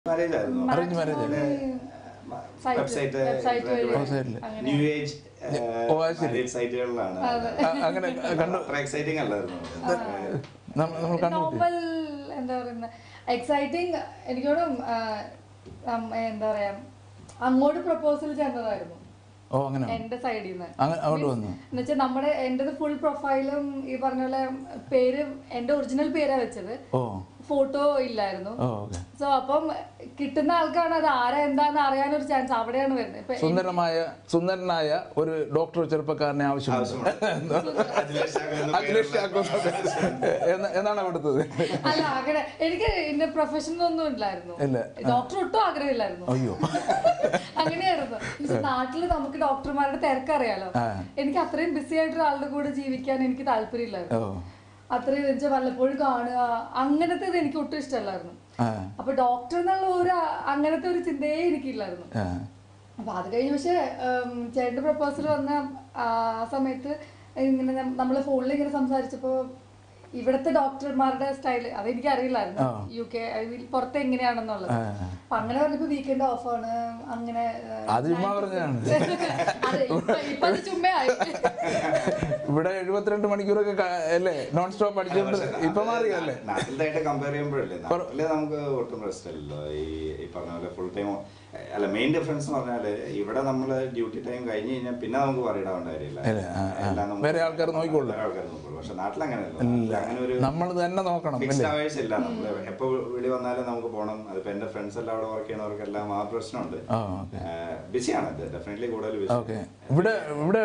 Marriage ആയിരുന്നു Arrange marriage അല്ലേ? Site, website website വഴി. Website ല്. അങ്ങനെ. ന്യൂ ഏജ് ഓ, അത് ശരി. മാരേജ് സൈറ്റുകളിലാണ് അ- അങ്ങനെ കണ്ടു അത്ര എക്സൈറ്റിംഗ് അല്ലായിരുന്നു നമ്മ- നമ്മൾ കണ്ടു നോർമൽ എന്താ പറയുന്ന എക്സൈറ്റിംഗ് എനിക്കോടും എന്താ പറയാ അങ്ങോട്ട് പ്രപ്പോസൽ ചെന്നതായിരുന്നു ഓ അങ്ങനെ എന്റെ സൈഡിൽ നിന്ന് അങ്ങ- അങ്ങോട്ട് വന്നു എന്നുവെച്ചാൽ നമ്മുടെ എന്റേത് ഫുൾ പ്രൊഫൈലും ഈ പറഞ്ഞ പോലെ പേര് എന്റെ ഒറിജിനൽ പേരാ വെച്ചത് ഓ ഫോട്ടോ ഇല്ലായിരുന്നു ഓ ഓക്കെ സോ അപ്പം കിട്ടുന്ന ആൾക്കാണ് അത് ആരാ എന്താന്ന് അറിയാനൊരു ചാൻസ് അവിടെയാണ് വരുന്നത് ഇപ്പൊ സുന്ദരമായ സുന്ദരനായ ഒരു ഡോക്ടർ ചെറുപ്പക്കാരനെ ആവശ്യമുണ്ട് അഖിലേഷ് ചാക്കോ എന്ന- എന്നാണ് അവിടുത്തത് അല്ല അങ്ങനെ എനിക്ക് എന്റെ പ്രൊഫഷനൊന്നും ഇല്ലായിരുന്നു ഇല്ല. ഡോക്ടർ ഒട്ടും ആഗ്രഹമില്ലായിരുന്നു അയ്യോ അങ്ങനെയായിരുന്നു പക്ഷെ നാട്ടില് നമുക്ക് ഡോക്ടർമാരുടെ തിരക്കറിയാലോ ആ. എനിക്ക് അത്രയും ബിസി ആയിട്ട് ഒരാളുടെ കൂടെ ജീവിക്കാൻ എനിക്ക് താല്പര്യമില്ലായിരുന്നു ഓ അത്രയും വെച്ചാൽ വല്ലപ്പോഴും കാണുക അങ്ങനത്തെ എനിക്ക് ഒട്ടും ഇഷ്ടമല്ലായിരുന്നു ആ അപ്പൊ ഡോക്ടർ എന്നുള്ള ഒരു അങ്ങനത്തെ ഒരു ചിന്തയേ എനിക്കില്ലായിരുന്നു ആ അപ്പൊ അത് കഴിഞ്ഞ് പക്ഷെ ചേട്ടന്റെ പ്രപ്പോസൽ വന്ന ആ സമയത്ത് ഇങ്ങനെ നം- നമ്മള് ഫോണിൽ ഇങ്ങനെ സംസാരിച്ചപ്പോ ഇവിടുത്തെ ഡോക്ടർമാരുടെ സ്റ്റൈൽ അതെനിക്ക് അറിയില്ലായിരുന്നു ആ. യു കെ പുറത്ത് എങ്ങനെയാണെന്നുള്ളത് ആ. അപ്പൊ അങ്ങനെ പറഞ്ഞപ്പോ വീക്കെൻഡ് ഓഫ് ആണ് അങ്ങനെ ആ, അത് ചുമ്മാ പറഞ്ഞതാണ് അതെ ഇപ്പൊ ഇപ്പൊ അത് ചുമ്മയായി ഇവിടെ എഴുപത്തിരണ്ട് മണിക്കൂറൊക്കെ ക- അല്ലേ നോൺ സ്റ്റോപ്പ് അടിച്ചോണ്ട് ഇപ്പൊ മാറിയല്ലേ നാട്ടിലായിട്ട് കമ്പയർ ചെയ്യുമ്പോഴല്ലേ നാട്ടില് നമുക്ക് ഒട്ടും റെസ്റ്റ് അല്ലല്ലോ ഈ ഈ പറഞ്ഞ പോലെ ഫുൾ ടൈം അല്ല മെയിൻ ഡിഫറൻസ് എന്ന് പറഞ്ഞാല് ഇവിടെ നമ്മള് ഡ്യൂട്ടി ടൈം കഴിഞ്ഞ് കഴിഞ്ഞാൽ പിന്നെ നമുക്ക് പറയിടാവേണ്ട കാര്യമില്ല ഇല്ല, ആ, ആ. എല്ലാം നമുക്ക് വേറെ ആൾക്കാർ നോക്കിക്കോളും. വേറെ ആൾക്കാർ നോക്കിക്കോളും പക്ഷെ നാട്ടിൽ അങ്ങനെയല്ല നാട്ടില് അങ്ങനെ ഒരു നമ്മൾ തന്നെ നോക്കണം ഫിക്സ്ഡ് അല്ലേ അവേഴ്സ് ഇല്ല നമ്മള് എപ്പോ വിളി വന്നാലും നമുക്ക് പോകണം അതിപ്പോ എന്റെ ഫ്രണ്ട്സ് എല്ലാം അവിടെ വർക്ക് ചെയ്യണവർക്കെല്ലാം ആ പ്രശ്നമുണ്ട് ആ ഓക്കെ ബിസിയാണ് ഡെഫിനറ്റ്ലി കൂടുതൽ busy. ഓക്കെ ഇവിടെ ഇവിടെ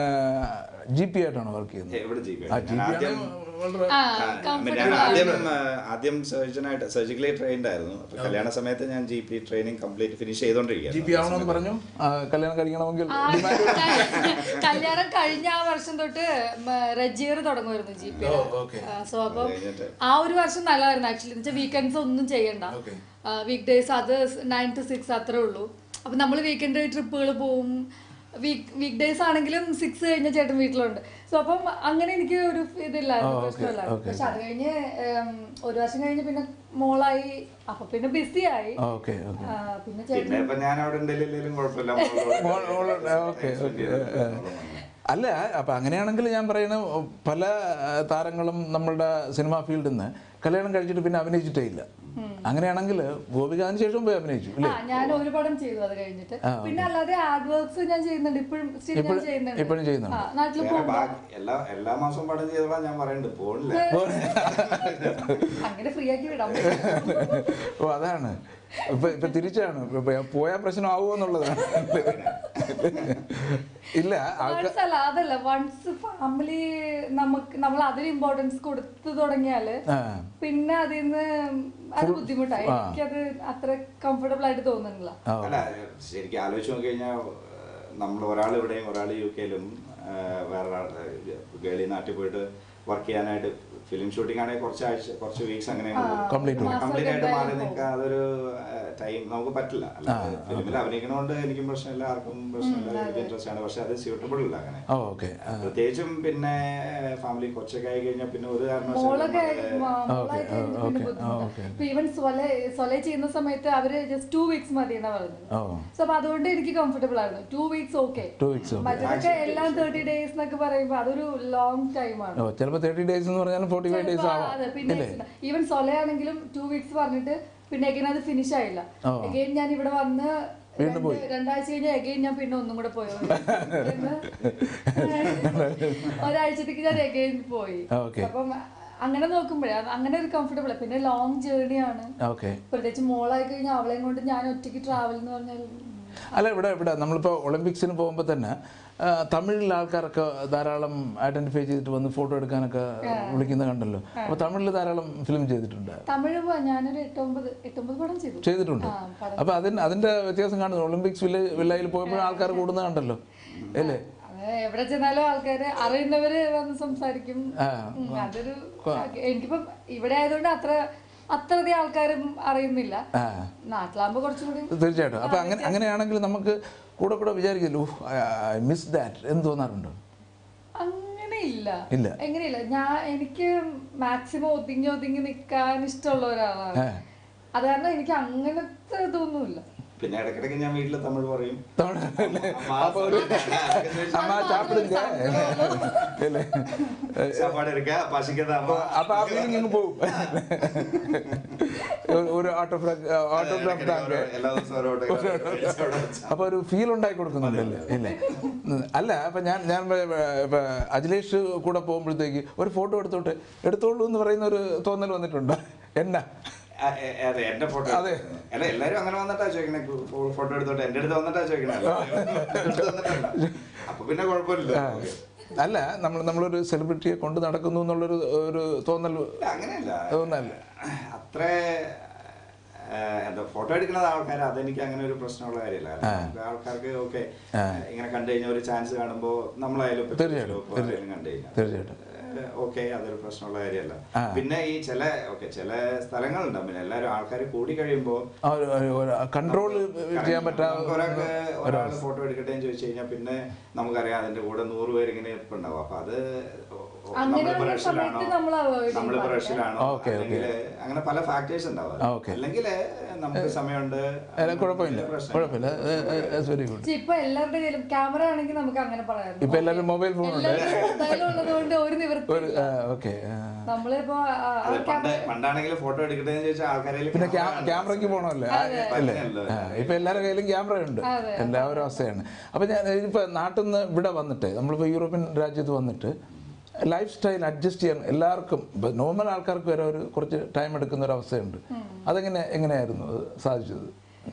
ജി പി ആയിട്ടാണ് വർക്ക് ചെയ്യുന്നത് ഇവിടെ ജി ആ ജി പി ആദ്യം വളരെ ആ ആ, ഞാൻ comfortable ആദ്യം ആണ്. ആ, ആദ്യം സർജനായിട്ട് സർജിക്കലി ട്രെയിൻഡ് ആയിരുന്നു അപ്പൊ കല്യാണ സമയത്ത് ഞാൻ G P training complete finish G P ചെയ്തോണ്ടിരിക്കുകയാണ് ആവണമെന്ന് പറഞ്ഞു ആ, കല്യാണം കഴിക്കണമെങ്കിൽ ആ, കല്യാണം കഴിഞ്ഞ ആ വർഷം തൊട്ട് റജിയർ തുടങ്ങുമായിരുന്നു ജി പി ഓ, okay. സോ അപ്പം കഴിഞ്ഞിട്ട്. ആ ഒരു വർഷം നല്ലതായിരുന്നു ആക്ച്വലി എന്നുവെച്ചാൽ വീക്കെൻഡ്സ് ഒന്നും ചെയ്യണ്ട Okay. വീക്ക് ഡേയ്സ് അത് നയൻ ടു സിക്സ് അത്രേ ഉള്ളൂ അപ്പൊ നമ്മൾ വീക്കെൻഡ് ട്രിപ്പുകൾ പോവും വീക്ക് വീക്ക് ഡേയ്സ് ആണെങ്കിലും സിക്സ് കഴിഞ്ഞ ചേട്ടൻ വീട്ടിലുണ്ട് സോ അപ്പം അങ്ങനെ എനിക്ക് ഒരു ഇതില്ലായിരുന്നു ഓ, okay, പ്രശ്നമില്ലായിരുന്നു okay. പക്ഷെ അത് കഴിഞ്ഞ് ഉം, ഒരു വർഷം കഴിഞ്ഞ് പിന്നെ മോളായി അപ്പൊ പിന്നെ ബിസി ആയി ഓക്കെ ഓക്കെ ആ, പിന്നെ ചേട്ടൻ പിന്നെ ഇപ്പൊ ഞാൻ അവിടെ ഉണ്ടെങ്കിലും കുഴപ്പമില്ല മോളോട് ഓക്കെ ഓക്കെ അല്ല അപ്പൊ അങ്ങനെയാണെങ്കിൽ ഞാൻ പറയുന്നത് പല ആ, താരങ്ങളും നമ്മളുടെ സിനിമാ ഫീൽഡിൽ നിന്ന് കല്യാണം കഴിച്ചിട്ട് പിന്നെ അഭിനയിച്ചിട്ടേ ഇല്ല അങ്ങനെയാണെങ്കിൽ ഗോപിക അതിന് ശേഷം പോയി അഭിനയിച്ചു ആ അല്ലേ ഞാൻ ഒരു പടം ചെയ്തു അത് കഴിഞ്ഞിട്ട് ആ, പിന്നെ അല്ലാതെ ആഡ് വർക്ക്സ് ഞാൻ ചെയ്യുന്നുണ്ട് ഇപ്പോഴും still ഞാൻ ഇപ്പോഴും- ചെയ്യുന്നുണ്ട് ഇപ്പോഴും ചെയ്യുന്നുണ്ട്. ആ, നാട്ടില് വേറെ പോകുമ്പോ ബാക്കി എല്ലാ എല്ലാ മാസവും പടം ചെയ്തോളാം ഞാൻ പറയുന്നുണ്ട് പോണില്ല അങ്ങനെ ഫ്രീ ആക്കി വിടാം ഓ അതാണ് ഇപ്പൊ ഇപ്പൊ തിരിച്ചാണ് ഇപ്പൊ പോയാൽ പ്രശ്നമാവുമോ എന്നുള്ളതാണ് ഇല്ല ആൾക്കാർ വൺസ് അല്ല അതല്ല വൺസ് ഫാമിലി നമുക്ക് നമ്മൾ അതിന് ഇമ്പോർട്ടൻസ് കൊടുത്തു തുടങ്ങിയാല് ആ പിന്നെ അതിന്ന് അത് ബുദ്ധിമുട്ടായി ആ. എനിക്കത് അത്ര കംഫർട്ടബിൾ ആയിട്ട് തോന്നുന്നില്ല ആ അല്ല ശരിക്കും ആലോചിച്ച് നോക്കി കഴിഞ്ഞാൽ നമ്മൾ ഒരാൾ ഇവിടെയും ഒരാൾ യു കെയിലും വേറെ ഗേളി നാട്ടിൽ പോയിട്ട് വർക്ക് ചെയ്യാനായിട്ട് ഫിലിം ഷൂട്ടിംഗ് ആണെങ്കിൽ കുറച്ച് ആഴ്ച കുറച്ച് വീക്സ് അങ്ങനെ Complete പോകും. കംപ്ലീറ്റ് ആയിട്ട് മാറി മാസം നിൽക്കുക അതൊരു ടൈം നമുക്ക് പറ്റില്ല അല്ല ഫിലിമിൽ അഭിനയിക്കണോണ്ട് എനിക്കും പ്രശ്നമില്ല ആർക്കും പ്രശ്നമില്ല എനിക്ക് ഇൻട്രസ്റ്റ് ആണ് പക്ഷെ അത് സ്യൂട്ടബിൾ ഇല്ല അങ്ങനെ ഓ ഓക്കെ പ്രത്യേകിച്ചും പിന്നെ ഫാമിലി കൊച്ചൊക്കെ ആയി കഴിഞ്ഞാൽ പിന്നെ ഒരു മോളൊക്കെ കാരണവശാലും മ- ഓക്കേ, മോളായി കഴിഞ്ഞിട്ട് ഓക്കേ, പിന്നെ ബുദ്ധിമുട്ടാ. ഓക്കേ. ഇപ്പൊ ഈവൻ സ്വല സ്വല ചെയ്യുന്ന സമയത്ത് അവര് ജസ്റ്റ് ടു വീക്സ് മതി എന്നാ പറഞ്ഞത് ഓ സോ അപ്പൊ അതുകൊണ്ട് എനിക്ക് കംഫർട്ടബിൾ ആയിരുന്നു two weeks okay two weeks okay മറ്റൊക്കെ എല്ലാം തേർട്ടി ഡേയ്സ് എന്നൊക്കെ പറയുമ്പോ അതൊരു ലോങ് ടൈമാണ് ഓ ചിലപ്പോൾ തേർട്ടി ഡേയ്സ് എന്ന് പറഞ്ഞാൽ ഫോർട്ടി ഫൈവ് ഡേയ്സ് ആവാം അതെ പിന്നെ അല്ലേ ഈവൻ സൊലയാണെങ്കിലും ടു വീക്സ് പറഞ്ഞിട്ട് പിന്നെ അഗൈൻ അത് ഫിനിഷ് ആയില്ല ഓ. അഗൈൻ ഞാൻ ഇവിടെ വന്ന് വീണ്ടും രണ്ട് പോയി. രണ്ടാഴ്ച കഴിഞ്ഞ് അഗൈൻ ഞാൻ പിന്നെ ഒന്നും കൂടെ പോയി എന്ന് ഒരാഴ്ചത്തേക്ക് ഞാൻ അഗൈൻ പോയി Okay. അപ്പം അങ്ങനെ നോക്കുമ്പോഴേ അത് അങ്ങനെ ഒരു കംഫർട്ടബിൾ പിന്നെ ലോങ് ജേർണിയാണ് ഓക്കെ പ്രത്യേകിച്ച് മോളായി കഴിഞ്ഞാൽ അവളെയും കൊണ്ട് ഞാൻ ഒറ്റയ്ക്ക് ട്രാവൽ എന്ന് പറഞ്ഞാൽ അല്ല ഇവിടെ ഇവിടെ നമ്മളിപ്പോൾ ഒളിമ്പിക്സിന് പോകുമ്പോൾ തന്നെ ആ, തമിഴിൽ ആൾക്കാരൊക്കെ ധാരാളം ഐഡന്റിഫൈ ചെയ്തിട്ട് വന്ന് ഫോട്ടോ എടുക്കാനൊക്കെ വിളിക്കുന്നത് കണ്ടല്ലോ അപ്പോൾ തമിഴിൽ ധാരാളം ഫിലിം ചെയ്തിട്ടുണ്ട് തമിഴ് പോ- ഞാനൊരു എട്ടൊമ്പത് എട്ടൊമ്പത് പടം ചെയ്തു ചെയ്തിട്ടുണ്ട് ആ, പടം. അപ്പോൾ അതിന് അതിൻ്റെ വ്യത്യാസം കാണുന്നു ഒളിമ്പിക്സ് വില്ല വില്ലയിൽ പോയപ്പോഴും ആൾക്കാർ കൂടുന്നത് കണ്ടല്ലോ അല്ലേ അത് എവിടെ ചെന്നാലും ആൾക്കാര് അറിയുന്നവര് വന്ന് സംസാരിക്കും ആ. ഉം, അതൊരു എനിക്കിപ്പം ഇവിടെ ആയതുകൊണ്ട് അത്ര അത്രയധികം ആൾക്കാരും അറിയുന്നില്ല ആ നാട്ടിലാകുമ്പോ കുറച്ചും കൂടി തീർച്ചയായിട്ടും അപ്പോൾ അങ്ങനെ അങ്ങനെയാണെങ്കിൽ നമുക്ക് കൂടെ കൂടെ വിചാരിക്കല്ലോ ഐ മിസ് ദാറ്റ് എന്ന് തോന്നാറുണ്ടോ അങ്ങനെ ഇല്ല ഇല്ല. എങ്ങനെയില്ല ഞാൻ എനിക്ക് മാക്സിമം ഒതുങ്ങി ഒതുങ്ങി നിൽക്കാൻ ഇഷ്ടമുള്ള ഒരാളാണ് ആ. അത് കാരണം എനിക്ക് അങ്ങനത്തെ അത്ര ഇതൊന്നുമില്ല പിന്നെ ഇടയ്ക്കിടയ്ക്ക് ഞാൻ വീട്ടിൽ തമിഴ് പറയും തമിഴ് അല്ലേ? അപ്പൊ ഒരു അമ്മ ചാപ്പിടുങ്ക അല്ലേ சாப்பாடு இருக்கா பசிக்குதாமா അപ്പൊ ആ ഫീലിംഗ് അങ്ങ് പോകും ഒരു- ഒരു ഓട്ടോഗ്രാഫ് ഓട്ടോഗ്രാഫ് താങ്ക എല്ലാ ദിവസവും ഒരു autograph. അപ്പൊ ഒരു ഫീൽ ഉണ്ടാക്കി കൊടുക്കുന്നുണ്ടല്ലേ ഇല്ലേ ഉം. അല്ല അപ്പൊ ഞാൻ ഞാൻ ഇപ്പൊ- ഇപ്പൊ അഖിലേഷ് കൂടെ പോകുമ്പോഴത്തേക്ക് ഒരു ഫോട്ടോ എടുത്തോട്ടെ എടുത്തോളൂ എന്ന് പറയുന്ന ഒരു തോന്നൽ വന്നിട്ടുണ്ട് എന്നാ ആ, എ- അതെ എന്റെ ഫോട്ടോ അതെ. അല്ല എല്ലാരും അങ്ങനെ വന്നിട്ടാ ചോദിക്കണേ ഫോട്ടോ എടുത്തോട്ടെ എന്റെ അടുത്ത് വന്നിട്ടാ ചോദിക്കണേ അല്ലാതെ എന്റെ അടുത്ത് വന്നിട്ടല്ല. അപ്പൊ പിന്നെ കുഴപ്പമില്ല ആ. അല്ല നമ്മൾ നമ്മളൊരു സെലിബ്രിറ്റിയെ കൊണ്ട് നടക്കുന്നു എന്നുള്ളൊരു ഒരു തോന്നൽ ഇല്ല, അങ്ങനെയല്ല തോന്നല്ല അത്ര ആ, എന്താ ഫോട്ടോ എടുക്കുന്നത് ആൾക്കാർ അതെനിക്ക് അങ്ങനെ ഒരു പ്രശ്നമുള്ള കാര്യമല്ല കാരണം നമുക്ക് ആൾക്കാർക്ക് ഓക്കെ ഇങ്ങനെ കണ്ടു കഴിഞ്ഞാൽ ഒരു ചാൻസ് കാണുമ്പോൾ നമ്മളായാലും ഇപ്പൊ തീർച്ചയായിട്ടും, ഇപ്പൊ ആരെങ്കിലും കണ്ടു കഴിഞ്ഞാൽ തീർച്ചയായിട്ടും ഓക്കെ അതൊരു പ്രശ്നമുള്ള കാര്യമല്ല ആ. പിന്നെ ഈ ചില ഓക്കെ ചില സ്ഥലങ്ങളുണ്ടാവും പിന്നെ എല്ലാവരും ആൾക്കാർ കൂടി കഴിയുമ്പോൾ കൺട്രോൾ ചെയ്യാൻ പറ്റാത്ത ഒരാൾക്ക് ഒരാൾ ഫോട്ടോ എടുക്കട്ടെ എന്ന് ചോദിച്ചു കഴിഞ്ഞാൽ പിന്നെ നമുക്കറിയാം അതിന്റെ കൂടെ നൂറ് പേര് ഇങ്ങനെ ഇപ്പൊ ഉണ്ടാവും അപ്പൊ അത് അങ്ങനെയുള്ള നമ്മളിപ്പോ റഷ്യയിലാണോ സമയത്ത് നമ്മൾ avoid ചെയ്യും നമ്മളിപ്പോ പാടില്ല. റഷ്യയിലാണോ ഓക്കെ, ഓക്കെ. അല്ലെങ്കിൽ അങ്ങനെ പല ഫാക്ടേഴ്സ് ഉണ്ടാവും ആ, ഓക്കെ. അല്ലെങ്കിൽ നമുക്ക് സമയമുണ്ട് അല്ല കുഴപ്പമില്ല പ്രശ്നം. കുഴപ്പമില്ല വെരി ഗുഡ് പക്ഷെ ഇപ്പൊ എല്ലാവരുടെ കയ്യിലും ക്യാമറ ആണെങ്കിൽ നമുക്ക് അങ്ങനെ പറയാം ഇപ്പൊ എല്ലാവരും മൊബൈൽ ഫോൺ ഉണ്ട് ഉള്ളത് കൊണ്ട് ഒരു നിവൃത്തി ഒരു ഓക്കെ നമ്മളിപ്പോ ആ, ആ അതെ, പണ്ട് ക്യാമറ പണ്ടാണെങ്കിൽ ഫോട്ടോ എടുക്കട്ടെ എന്ന് ചോദിച്ചാൽ ആൾക്കാരെ പിന്നെ ക്യാമറയ്ക്ക് പോകണമല്ലോ അല്ലേ ആ, ഇപ്പൊ എല്ലാവരുടെ കയ്യിലും ക്യാമറ ഉണ്ട് എല്ലാവരും അവസ്ഥയാണ് അപ്പൊ ഞാൻ ഇപ്പൊ നാട്ടിൽ നിന്ന് ഇവിടെ വന്നിട്ട് നമ്മളിപ്പോ യൂറോപ്യൻ രാജ്യത്ത് വന്നിട്ട് ലൈഫ് സ്റ്റൈൽ അഡ്ജസ്റ്റ് ചെയ്യാൻ എല്ലാവർക്കും നോർമൽ ആൾക്കാർക്ക് വരെ ഒരു കുറച്ച് ടൈം എടുക്കുന്ന ഒരു അവസ്ഥയുണ്ട് അതെങ്ങനെ എങ്ങനെയായിരുന്നു അത് സാധിച്ചത്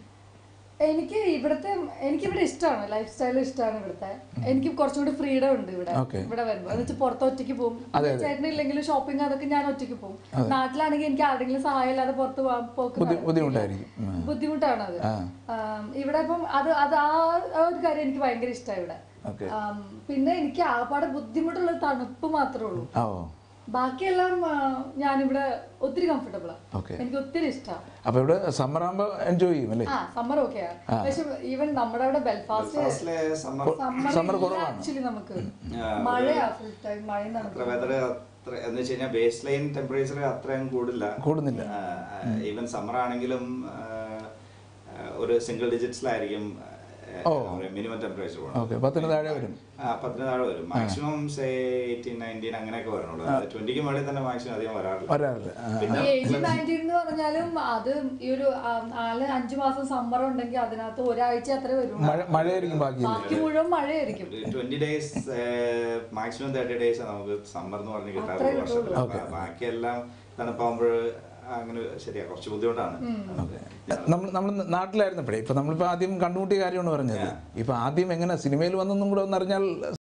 എനിക്ക് ഇവിടുത്തെ എനിക്ക് ഇവിടെ ഇഷ്ടമാണ് ലൈഫ് സ്റ്റൈൽ ഇഷ്ടമാണ് ഇവിടുത്തെ എനിക്ക് കുറച്ചും കൂടി ഫ്രീഡം ഉണ്ട് ഇവിടെ Okay. ഇവിടെ വരുമ്പോൾ എന്ന് വെച്ചാൽ പുറത്ത് ഒറ്റയ്ക്ക് പോകും ചേട്ടനില്ലെങ്കിലും ഷോപ്പിംഗ് അതൊക്കെ ഞാൻ ഒറ്റയ്ക്ക് പോകും നാട്ടിലാണെങ്കിൽ എനിക്ക് ആരുടെങ്കിലും സഹായം ഇല്ലാതെ പുറത്ത് പോകാൻ പോക്ക് ബുദ്ധി- ബുദ്ധിമുട്ടായിരിക്കും ഉം. ബുദ്ധിമുട്ടാണ് അത് ആ. ആം, ഇവിടെ ഇപ്പം അത് അത് ആ ആ ഒരു കാര്യം എനിക്ക് ഭയങ്കര ഇഷ്ടമാണ് ഇവിടെ ഓക്കെ ആം, പിന്നെ എനിക്ക് ആപാടെ ബുദ്ധിമുട്ടുള്ള തണുപ്പ് മാത്രമേ ഉള്ളൂ ഓ ബാക്കിയെല്ലാം ആ, ഞാനിവിടെ ഒത്തിരി കംഫർട്ടബിൾ ആണ് ഓക്കെ എനിക്ക് ഒത്തിരി ഇഷ്ടമാണ് അപ്പൊ ഇവിടെ സമ്മർ ആകുമ്പോ എൻജോയ് ചെയ്യും അല്ലേ ആ സമ്മർ ഓക്കെയാണ് പക്ഷെ ഈവൻ നമ്മുടെ അവിടെ ബെൽഫാസ്റ്റ് ബെൽഫാസ്റ്റിലെ summer സമ്മർ Summer കുറവാണ്. ആക്ച്വലി നമുക്ക് ആ, മഴയാ ഫുൾ ടൈം മഴ അത്ര വെതർ അത്ര എന്ന് വെച്ച് കഴിഞ്ഞാൽ ബേസ് ലൈൻ ടെമ്പറേച്ചർ അത്രയും കൂടില്ല കൂടുന്നില്ല ഈവൻ സമ്മർ ആണെങ്കിലും ആ, ആ, ഒരു സിംഗിൾ ഡിജിറ്റ്സിലായിരിക്കും ഓ. മിനിമം ടെമ്പറേച്ചർ ഓക്കെ പത്തിന് താഴെ വരും പത്തിന് താഴെ വരും മാക്സിമം സേ എയ്റ്റീൻ നയൻറ്റീൻ അങ്ങനെയൊക്കെ വരണുള്ളൂ ട്വന്റിക്ക് മുകളിൽ തന്നെ മാക്സിമം അധികം വരാറില്ല വരാറില്ല ആ, എയ്റ്റീൻ നയൻറ്റീൻ എന്ന് പറഞ്ഞാലും അത് ഈ ഒരു ആ, നാല് അഞ്ചു മാസം സമ്മർ ഉണ്ടെങ്കിൽ അതിനകത്ത് ഒരാഴ്ച അത്രേ വരും മഴ മഴയായിരിക്കും ബാക്കി ബാക്കി മുഴുവൻ മഴയായിരിക്കും twenty days maximum thirty days നമുക്ക് സമ്മർ എന്ന് പറഞ്ഞ് അത്രേ കിട്ടാറുള്ളൂ വർഷത്തിൽ Okay. അപ്പൊ ബാക്കിയെല്ലാം തണുപ്പാകുമ്പോൾ അങ്ങനെ ശരിയാ കുറച്ച് ബുദ്ധിമുട്ടാണ് നമ്മൾ നമ്മൾ നാട്ടിലായിരുന്നപ്പോഴേ ഇപ്പൊ നമ്മളിപ്പോ ആദ്യം കണ്ടുമുട്ടിയ കാര്യമാണ് പറഞ്ഞത് ഇപ്പൊ ആദ്യം എങ്ങനെ സിനിമയിൽ വന്നെന്നും കൂടെ ഒന്ന് അറിഞ്ഞാൽ